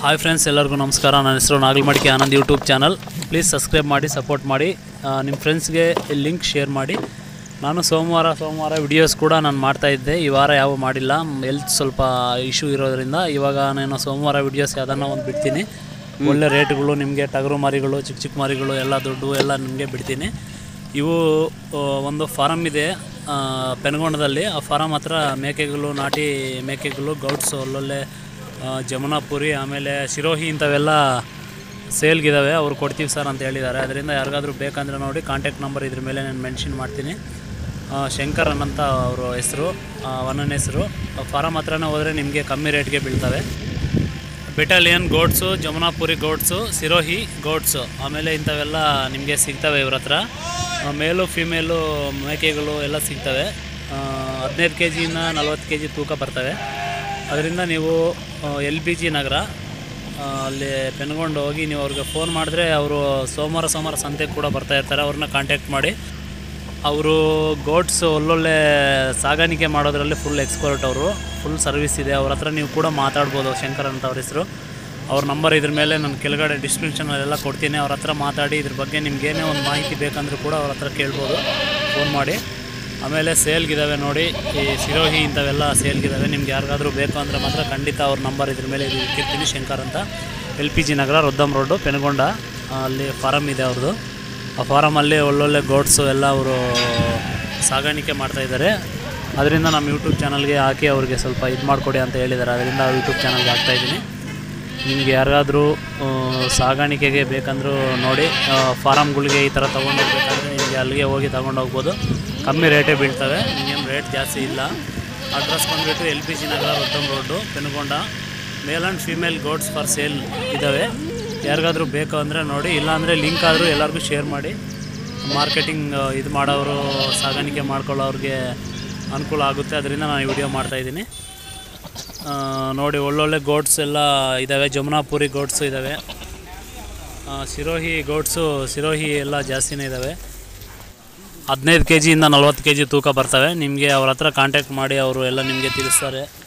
hi friends ಎಲ್ಲರಿಗೂ ನಮಸ್ಕಾರ ನನ್ನ ಹೆಸರು Nagalamadike Anand YouTube channel please subscribe ಮಾಡಿ ಸಪೋರ್ಟ್ ಮಾಡಿ ಆ, ನಿಮ್ಮ ಫ್ರೆಂಡ್ಸ್ಗೆ ಲಿಂಕ್ ಶೇರ್ ಮಾಡಿ ನಾನು ಸೋಮವಾರ ಸೋಮವಾರ ವಿಡಿಯೋಸ್ ಕೂಡ ನಾನು ಮಾಡ್ತಾ ಇದ್ದೆ ಈ ವಾರ ಯಾವ ಮಾಡಿಲ್ಲ ಹೆಲ್ತ್ ಸ್ವಲ್ಪ ಇಶ್ಯೂ ಇರೋದ್ರಿಂದ ಇವಾಗ ನಾನು ಸೋಮವಾರ ವಿಡಿಯೋಸ್ ಯಾವುದನ್ನ ಒಂದು ಬಿಡ್ತೀನಿ ಒಳ್ಳೆ ರೇಟ್ಗಳು ನಿಮಗೆ ಟಗರು ಮರಿಗಳು ಚಿಕ್ಕ ಚಿಕ್ಕ ಮರಿಗಳು ಎಲ್ಲ ದೊಡ್ಡ ಎಲ್ಲ ನಿಮಗೆ ಬಿಡ್ತೀನಿ ಇವು ಆ, ಒಂದು ಫಾರಮ್ ಇದೆ ಆ, ಪೆನಗೊಂಡದಲ್ಲಿ ಆ ಫಾರಮ್ ಹತ್ರ ಮೇಕೆಗಳು ನಾಟಿ ಮೇಕೆಗಳು ಗೌಡ್ಸು ಒಳ್ಳೊಳ್ಳೆ ಆ, ಜಮುನಾಪುರಿ ಆಮೇಲೆ ಶಿರೋಹಿ ಇಂಥವೆಲ್ಲ ಸೇಲ್ಗಿದ್ದಾವೆ ಅವ್ರು ಕೊಡ್ತೀವಿ ಸರ್ ಅಂತ ಹೇಳಿದ್ದಾರೆ ಅದರಿಂದ ಯಾರಿಗಾದ್ರೂ ಬೇಕಂದ್ರೆ ನೋಡಿ ಕಾಂಟ್ಯಾಕ್ಟ್ ನಂಬರ್ ಇದ್ರ ಮೇಲೆ ನಾನು ಮೆನ್ಷನ್ ಮಾಡ್ತೀನಿ ಆ, ಶಂಕರನ್ ಅಂತ ಅವರು ಹೆಸರು ಒನ್ನನ ಹೆಸರು ಫಾರಮ್ ಹತ್ರನೇ ಹೋದರೆ ನಿಮಗೆ ಕಮ್ಮಿ ರೇಟ್ಗೆ ಬೀಳ್ತವೆ ಬೆಟಾಲಿಯನ್ ಗೋಡ್ಸು ಜಮುನಾಪುರಿ ಗೋಡ್ಸು ಸಿರೋಹಿ ಗೋಡ್ಸು ಆಮೇಲೆ ಇಂಥವೆಲ್ಲ ನಿಮಗೆ ಸಿಗ್ತವೆ ಇವ್ರ ಹತ್ರ ಆ, ಮೇಲು ಫಿಮೇಲು ಮೇಕೆಗಳು ಎಲ್ಲ ಸಿಗ್ತವೆ ಹದಿನೈದು ಕೆ ಜಿಯಿಂದ ನಲ್ವತ್ತು ಕೆ ಜಿ ತೂಕ ಬರ್ತವೆ ಅದರಿಂದ ನೀವು ಎಲ್ ಪಿ ಜಿ ನಗರ ಆ, ಅಲ್ಲಿ ಪೆನ್ಕೊಂಡು ಹೋಗಿ ನೀವು ಅವ್ರಿಗೆ ಫೋನ್ ಮಾಡಿದ್ರೆ ಅವರು ಸೋಮವಾರ ಸೋಮವಾರ ಸಂತೆಗೆ ಕೂಡ ಬರ್ತಾ ಇರ್ತಾರೆ ಅವ್ರನ್ನ ಕಾಂಟ್ಯಾಕ್ಟ್ ಮಾಡಿ ಅವರು ಗೋಟ್ಸ್ ಒಳ್ಳೊಳ್ಳೆ ಸಾಗಾಣಿಕೆ ಮಾಡೋದ್ರಲ್ಲಿ ಫುಲ್ ಎಕ್ಸ್ಪರ್ಟ್ ಅವರು ಫುಲ್ ಸರ್ವಿಸ್ ಇದೆ ಅವ್ರ ಹತ್ರ ನೀವು ಕೂಡ ಮಾತಾಡ್ಬೋದು ಶಂಕರ್ ಅಂತ ಅವ್ರ ಹೆಸರು ಅವ್ರ ನಂಬರ್ ಇದ್ರ ಮೇಲೆ ನಾನು ಕೆಳಗಡೆ ಡಿಸ್ಕ್ರಿಪ್ಷನಲ್ಲೆಲ್ಲ ಕೊಡ್ತೀನಿ ಅವ್ರ ಹತ್ರ ಮಾತಾಡಿ ಇದ್ರ ಬಗ್ಗೆ ನಿಮ್ಗೆ ಏನೇ ಒಂದು ಮಾಹಿತಿ ಬೇಕಂದ್ರೂ ಕೂಡ ಅವ್ರ ಹತ್ರ ಕೇಳ್ಬೋದು ಫೋನ್ ಮಾಡಿ ಆಮೇಲೆ ಸೇಲ್ಗಿದ್ದಾವೆ ನೋಡಿ ಈ ಸಿರೋಹಿ ಇಂಥವೆಲ್ಲ ಸೇಲ್ಗಿದ್ದಾವೆ ನಿಮ್ಗೆ ಯಾರಿಗಾದ್ರೂ ಬೇಕು ಅಂದರೆ ಮಾತ್ರ ಖಂಡಿತ ಅವ್ರ ನಂಬರ್ ಇದ್ರ ಮೇಲೆ ಇದು ಇಟ್ಟಿರ್ತೀನಿ ಶಂಕರ್ ಅಂತ L P G Nagar Roddam road Penukonda ಆ, ಅಲ್ಲಿ ಫಾರಮ್ ಇದೆ ಅವ್ರದ್ದು ಆ ಫಾರಮಲ್ಲಿ ಒಳ್ಳೊಳ್ಳೆ ಗೋಡ್ಸು ಎಲ್ಲ ಅವರು ಸಾಗಾಣಿಕೆ ಮಾಡ್ತಾಯಿದ್ದಾರೆ ಅದರಿಂದ ನಮ್ಮ ಯೂಟ್ಯೂಬ್ ಚಾನಲ್ಗೆ ಹಾಕಿ ಅವ್ರಿಗೆ ಸ್ವಲ್ಪ ಇದು ಮಾಡಿಕೊಡಿ ಅಂತ ಹೇಳಿದ್ದಾರೆ ಅದರಿಂದ ಯೂಟ್ಯೂಬ್ ಚಾನಲ್ಗೆ ಹಾಕ್ತಾಯಿದ್ದೀನಿ ನಿಮಗೆ ಯಾರಿಗಾದ್ರೂ ಆ, ಸಾಗಾಣಿಕೆಗೆ ಬೇಕಂದ್ರೂ ನೋಡಿ ಆ, ಫಾರಮ್ಗಳಿಗೆ ಈ ಥರ ತೊಗೊಂಡೋಗ್ಬೇಕಂದ್ರೆ ನಿಮಗೆ ಅಲ್ಲಿಗೆ ಹೋಗಿ ತೊಗೊಂಡೋಗ್ಬೋದು ಕಮ್ಮಿ ರೇಟೇ ಬೀಳ್ತವೆ ನಿಮಗೇನು ರೇಟ್ ಜಾಸ್ತಿ ಇಲ್ಲ ಅಡ್ರೆಸ್ ಬಂದುಬಿಟ್ಟು L P G Nagar Roddam road Penukonda male and female goats for sale ಇದ್ದಾವೆ ಯಾರಿಗಾದ್ರೂ ಬೇಕು ಅಂದರೆ ನೋಡಿ ಇಲ್ಲಾಂದರೆ ಲಿಂಕ್ ಆದರೂ ಎಲ್ಲರಿಗೂ ಶೇರ್ ಮಾಡಿ ಮಾರ್ಕೆಟಿಂಗ್ ಇದು ಮಾಡೋರು ಸಾಗಾಣಿಕೆ ಮಾಡ್ಕೊಳ್ಳೋರಿಗೆ ಅನುಕೂಲ ಆಗುತ್ತೆ ಅದರಿಂದ ನಾನು ವಿಡಿಯೋ ಮಾಡ್ತಾಯಿದ್ದೀನಿ ಆ, ನೋಡಿ ಒಳ್ಳೊಳ್ಳೆ ಗೋಡ್ಸ್ ಎಲ್ಲ ಇದ್ದಾವೆ ಜಮುನಾಪುರಿ ಗೋಡ್ಸು ಇದ್ದಾವೆ ಆ, ಸಿರೋಹಿ ಗೋಡ್ಸು ಸಿರೋಹಿ ಎಲ್ಲ ಜಾಸ್ತಿನೇ ಇದ್ದಾವೆ ಹದಿನೈದು ಕೆ ಜಿಯಿಂದ ನಲ್ವತ್ತು ಕೆ ಜಿ ತೂಕ ಬರ್ತವೆ ನಿಮಗೆ ಅವ್ರ ಹತ್ರ ಕಾಂಟ್ಯಾಕ್ಟ್ ಮಾಡಿ ಅವರು ಎಲ್ಲ ನಿಮಗೆ ತಿಳಿಸ್ತಾರೆ